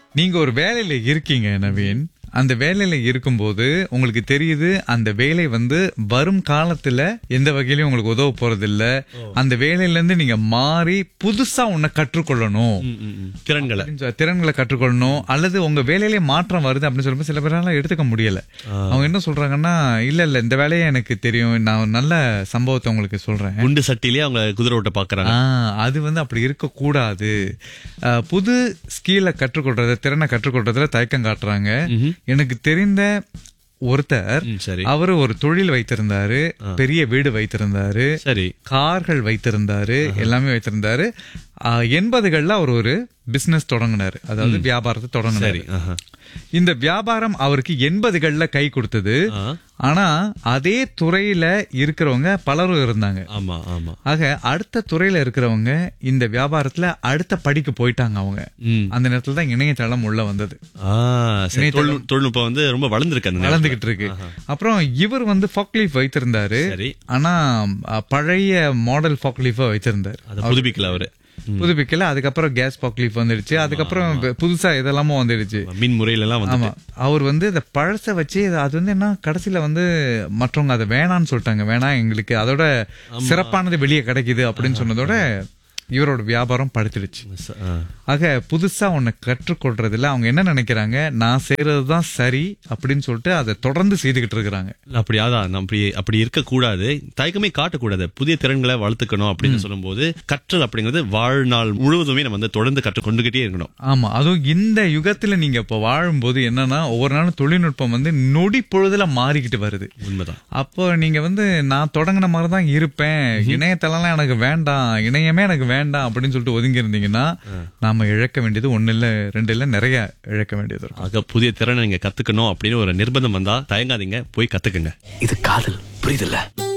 நீங்க ஒரு வேலையில இருக்கீங்க நவீன் அந்த வேலையில இருக்கும்போது உங்களுக்கு தெரியுது அந்த வேலை வந்து வரும் காலத்துல எந்த வகையிலும் உங்களுக்கு உதவ போறது இல்ல அந்த வேலையில இருந்து நீங்க மாறி புதுசா உன்னை கற்றுக்கொள்ளணும் ம், ம், ம். திறன்களை அப்படின்னு சொல்ல- திறன்களை கற்றுக்கொள்ளணும் அல்லது உங்க வேலையிலே மாற்றம் வருது அப்படின்னு சொல்லும்போது சில பேரால எடுத்துக்க முடியல அவங்க என்ன சொல்றாங்கன்னா இல்ல இல்ல இந்த வேலையை எனக்கு தெரியும் நான் ஒரு நல்ல சம்பவத்தை உங்களுக்கு சொல்றேன் குண்டு சட்டிலேயே அவங்க குதிரை ஓட்ட பாக்குறாங்க ஆ, அது வந்து அப்படி இருக்க கூடாது அஹ், புது ஸ்கீல கற்றுக்கொள்றத திறனை கற்றுக்கொள்றதுல தயக்கம் காட்டுறாங்க எனக்கு தெரிந்த ஒருத்தர் ம், சரி அவரு ஒரு தொழில் வைத்திருந்தாரு பெரிய வீடு வைத்திருந்தாரு சரி கார்கள் வைத்திருந்தாரு எல்லாமே வைத்திருந்தாரு ஆ, எண்பதுகள்ல அவர் ஒரு பிசினஸ் தொடங்கினாரு அதாவது வியாபாரத்தை தொடங்கினாரு சரி ஆஹா. இந்த வியாபாரம் அவருக்கு எண்பதுகள்ல கை கொடுத்தது ஆ. ஆனா அதே துறையில இருக்கிறவங்க பலரும் இருந்தாங்க ஆமா ஆமா ஆக அடுத்த துறையில இருக்கிறவங்க இந்த வியாபாரத்துல அடுத்த படிக்கு போயிட்டாங்க அவங்க ம். அந்த நேரத்துல தான் இணையதளம் உள்ள வந்தது ஆ, சரி. தொழில்- தொழில்நுட்பம் வந்து ரொம்ப வளர்ந்துருக்கு அந்த நேரத்துல. வளர்ந்துகிட்டு இருக்கு அப்புறம் இவர் வந்து ஃபாக்லீஃப் வைத்திருந்தாரு சரி ஆனா அ, பழைய மாடல் ஃபாக்லீஃப வைத்திருந்தாரு அதை புதுப்பிக்கல அவரு புதுப்பிக்கல அதுக்கப்புறம் கேஸ் ஃபாக்லீஃப் வந்துடுச்சு அதுக்கப்புறம் புதுசா இதெல்லாமோ வந்துடுச்சு மின் முறையில எல்லாம் வந்து ஆமா அவர் வந்து இந்த பழச வச்சு அது வந்து என்ன கடைசியில வந்து மற்றவங்க அதை வேணான்னு சொல்லிட்டாங்க வேணாம் எங்களுக்கு அதோட சிறப்பானது வெளியே கிடைக்குது அப்படின்னு சொன்னதோட இவரோட வியாபாரம் படுத்துடுச்சு ஆ. ஆக புதுசா ஒண்ணு கற்றுக்கொள்றதுல அவங்க என்ன நினைக்கிறாங்க நான் செய்யறதுதான் சரி அப்படின்னு சொல்லிட்டு அதை தொடர்ந்து செய்துகிட்டு இருக்கிறாங்க அப்படி அதான் நம்ம அப்படி அப்படி இருக்கக்கூடாது தயக்கமே காட்டக்கூடாது புதிய திறன்களை வளர்த்துக்கணும் அப்படின்னு சொல்லும்போது கற்றல் அப்படிங்கிறது வாழ்நாள் முழுவதுமே நம்ம வந்து தொடர்ந்து கற்றுக்கொண்டுகிட்டே இருக்கணும் ஆமா அதுவும் இந்த யுகத்துல நீங்க இப்ப வாழும்போது என்னன்னா ஒவ்வொரு நாளும் தொழில்நுட்பம் வந்து நொடி பொழுதுல மாறிக்கிட்டு வருது உண்மைதான் அப்போ நீங்க வந்து நான் தொடங்கின மாதிரி தான் இருப்பேன் இணையதளம்லாம் எனக்கு வேண்டாம் இணையமே எனக்கு வேண்டாம் அப்படின்னு சொல்லிட்டு ஒதுங்கி இருந்தீங்கன்னா நாம இழக்க வேண்டியது ஒண்ணு இல்ல ரெண்டு இல்ல நிறைய இழக்க வேண்டியது இருக்கும் ஆக புதிய திறனை நீங்க கத்துக்கணும் அப்படின்னு ஒரு நிர்பந்தம் வந்தா தயங்காதீங்க போய் கத்துக்குங்க இது காதல் புரியுதுல்ல